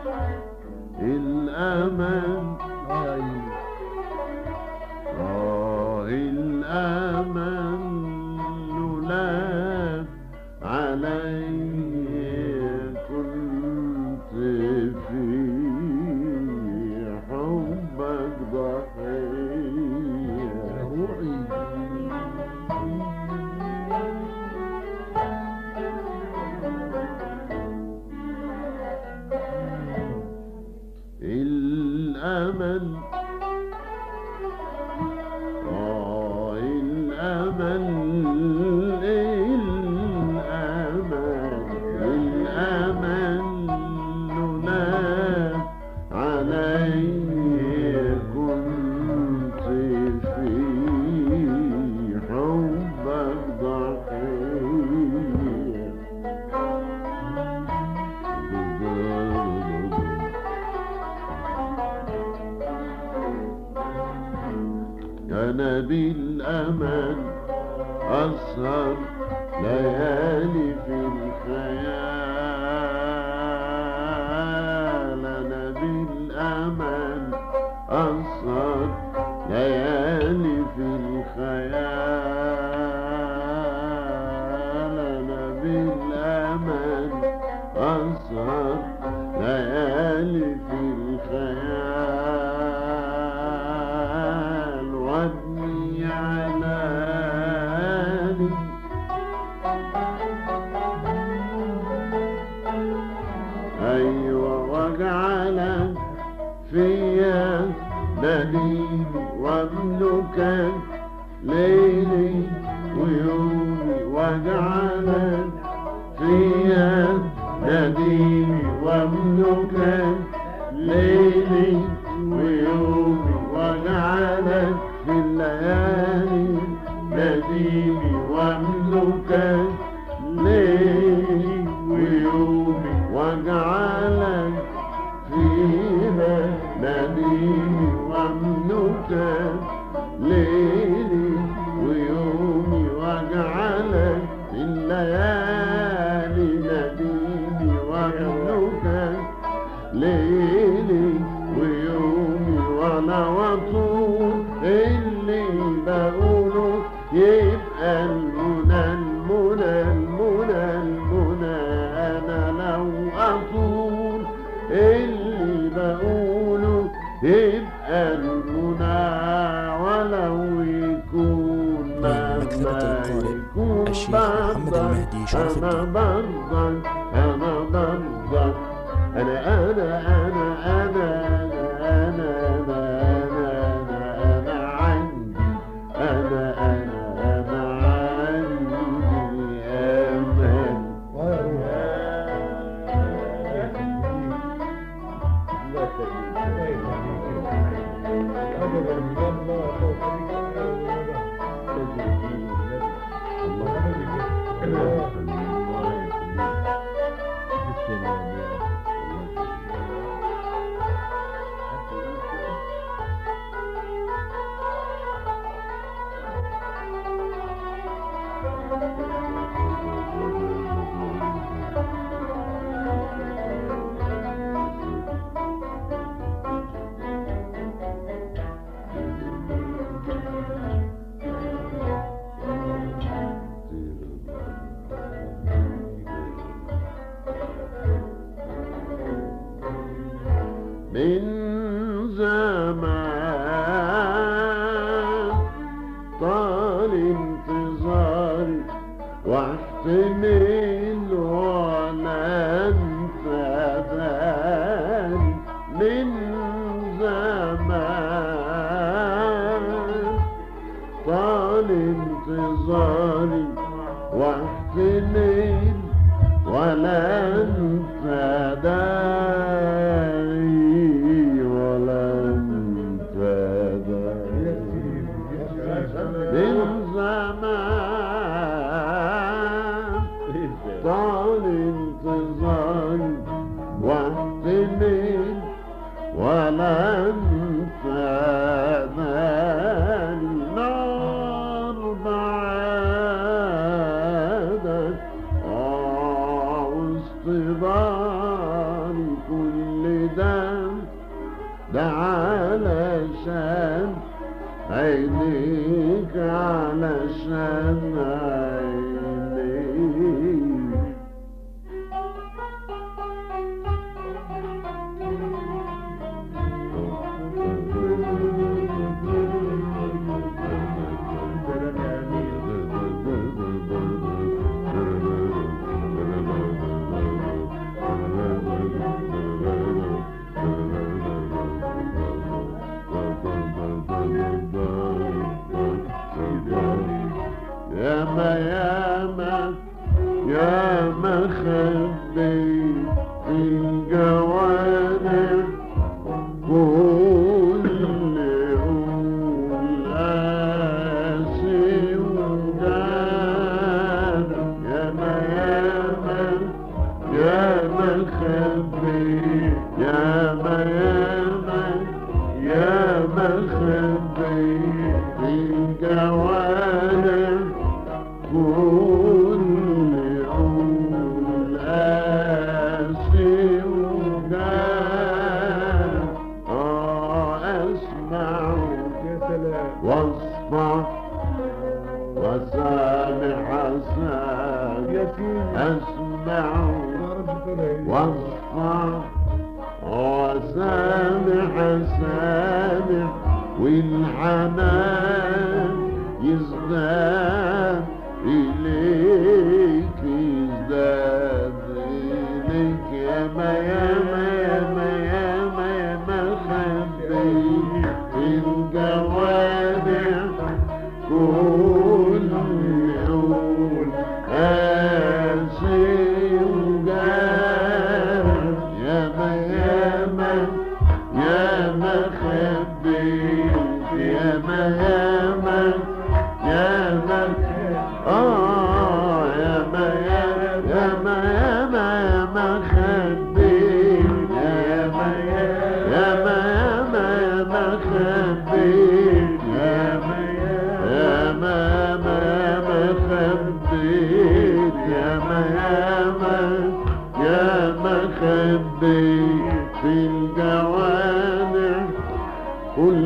الأمل آه الأمل لولا علي كنت في حبك ضحية روحي الأمل آه الأمل الأمل الأمل لولا علي كنت في حبك ضحية أنا بالأمل أسهر ليالي في الخيال أنا بالأمل أسهر ليالي في الخيال أنا بالأمل أسهر ليالي في الخيال وابني عناني أيوة واجعلك فيا دليلي واملكك ليلي ويومي واجعلك فيا دليلي واملكك ليلي ويومي واجعلك في الليالي نديمي واملكك ليلي ويومي واجعلك فيها نديمي واملكك ليلي ويومي واجعلك في الليالي نديمي واملكك ليلي ويومي وانا وطول اللي بقوله يبقى المنى المنى المنى المنى انا لو اطول اللي بقوله يبقى المنى ولو يكون من مكتبة مهما القارئ يكون الشيخ محمد برضك المهدي شرف انا الدين. برضك انا برضك انا انا انا انا انا انا انا انا انا عندي انا انا انا عندي امل من زمان طال انتظاري واحتمل ولا انت بالي من زمان طال انتظاري واحتمل ولا انت داعي ولا انت داعي من زمان طال انتظاري واحتمل ولا انت مالي نار بعادك اه واصطباري كل ده علشان عينيك علشان عينيك ياما ياما ياما خبي في الجوانب كل يقول قاسي وجان ياما ياما ياما خبي ياما ياما ياما خبي في الجوانب كل يقول قاسي وجان اه اسمع يا سلام واصفع وسامح سامح يا سيدي اسمع يا رب تلاقي واصفع وسامح سامح والحنان يزداد إليك يزداد إليك ياما ياما ياما ياما ياما خبيت في الجوامع كل يوم قاسي وجان ياما ياما ياما خبيت ياما ياما ياما آه ياما ياما ياما ياما ياما خبيت ياما ياما ياما ياما خبيت ياما ياما ياما ياما خبيت ياما ياما ياما خبيت في الجوانب كل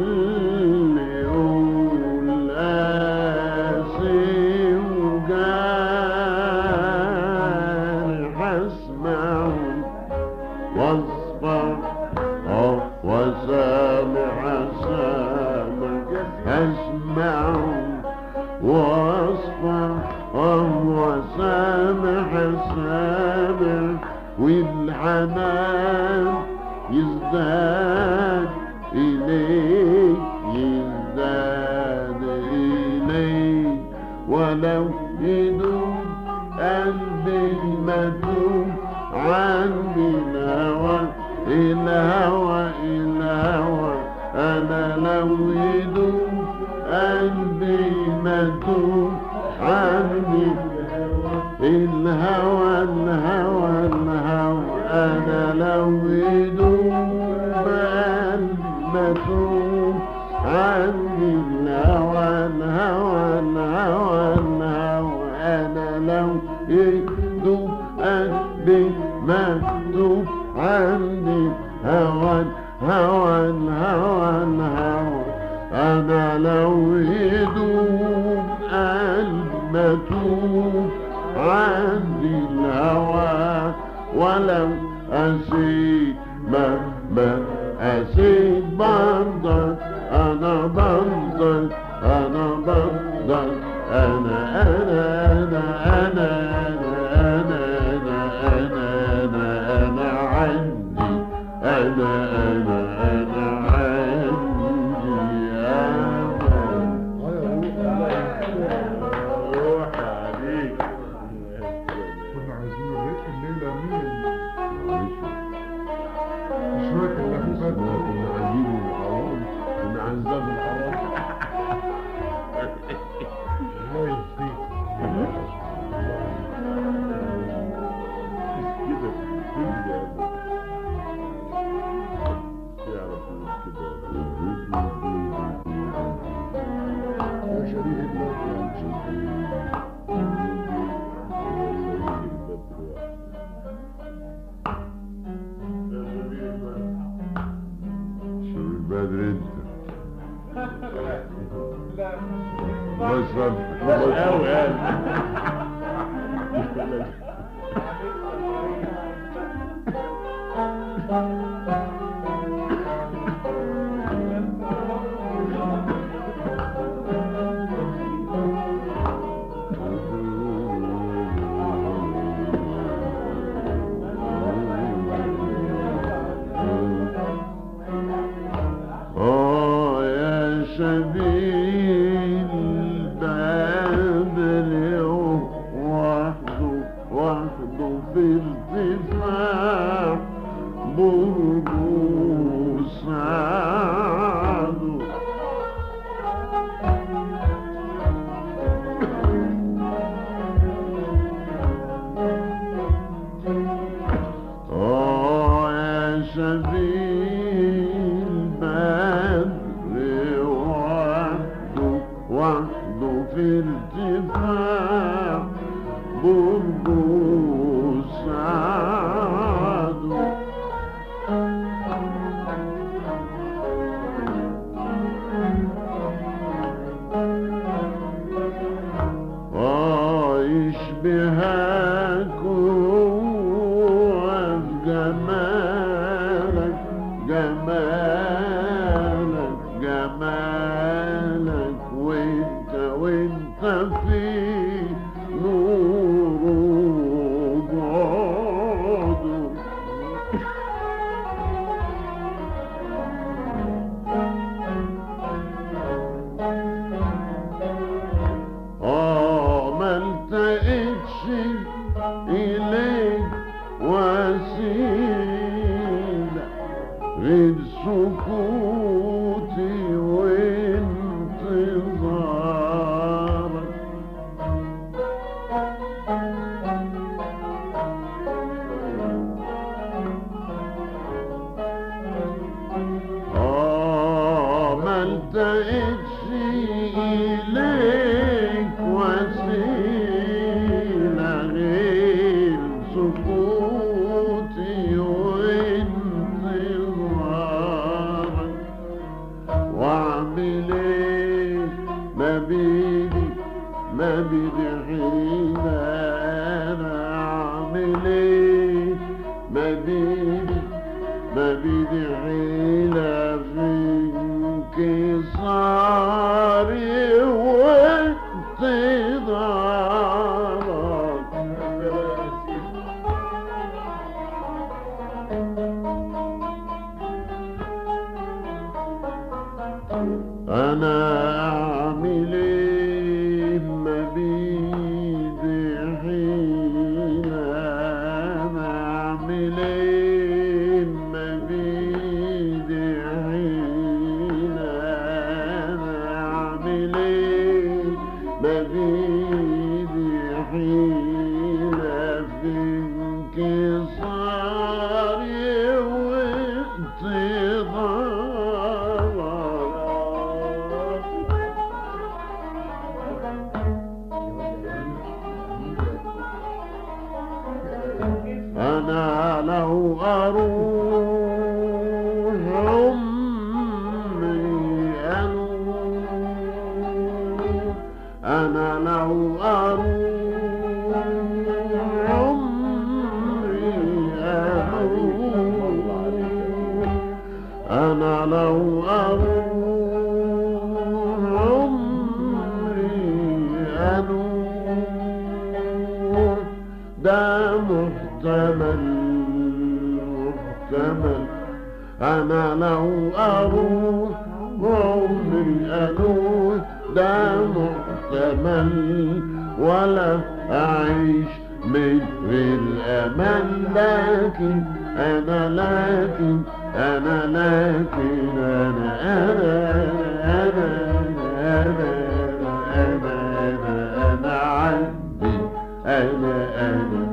يقول قاسي وجان حسمع واصفع أه وسامع سامع اسمع واصفع أه وسامع سامع والحنان يزداد إليك يزداد إليك ولو يدوم قلبي المدوم عني الهوى الهوى الهوى أنا لو يدوم قلبي المدوم عني الهوى الهوى الهوى أنا لو يدوم قلبي مدوم عني الهوى الهوى الهوى الهوى أنا لو يدوم قلبي مكتوب عني هوى هوى الهوى الهوى أنا لو يدوم قلبي مكتوب عندي الهوى ولو أسيت مهما أسيت بنضل أنا بنضل أنا بنضل أنا أنا أنا أنا أنا أنا أنا أنا أنا عندي أنا أنا أنا عندي أنا روح عليك كنا عايزين الرق الليلة مين مش فاكر اللي كنا فات كنا عايزين الحرام كنا عايزين الحرام الله يهديك كده كده يعرف كده يا شريك الله بدر انت الله يسامحك الله أوي يسامحك. آه يا شبيل بدر وحده وحده في ارتفاع برجه سعده آه يا شبيل بدر وحده وحده في ارتفاع برجه سعده عايش بهاك وفي جمالك جمالك جمالك وانت وانت في نور وبعده آه ما التقيتش إليك وسيلة غير سكوتي وانتظارك آه ما التقيتش إليك وسيلة غير سكوتي وانتظارك واعمل ايه ما بيدي ما بيدي حيلة انا اعمل ايه ما بيدي ما بيدي حيلة في انكساري وانتظارك انا اعمل ايه ما بيدي حيلة انا اعمل ايه ما بيدي حيلة انا اعمل ايه ما بيدي حيلة في انكساري وانتظارك أنا لو أروح عمري أنوح أنا لو أروح عمري أنوح أنا لو أروح عمري أنوح ده محتمل محتمل أنا لو أروح عمري أنوح ده محتمل ولا أعيش من غير أمان لكن أنا لكن أنا لكن أنا أنا أنا أنا أنا أنا أنا عندي أنا أنا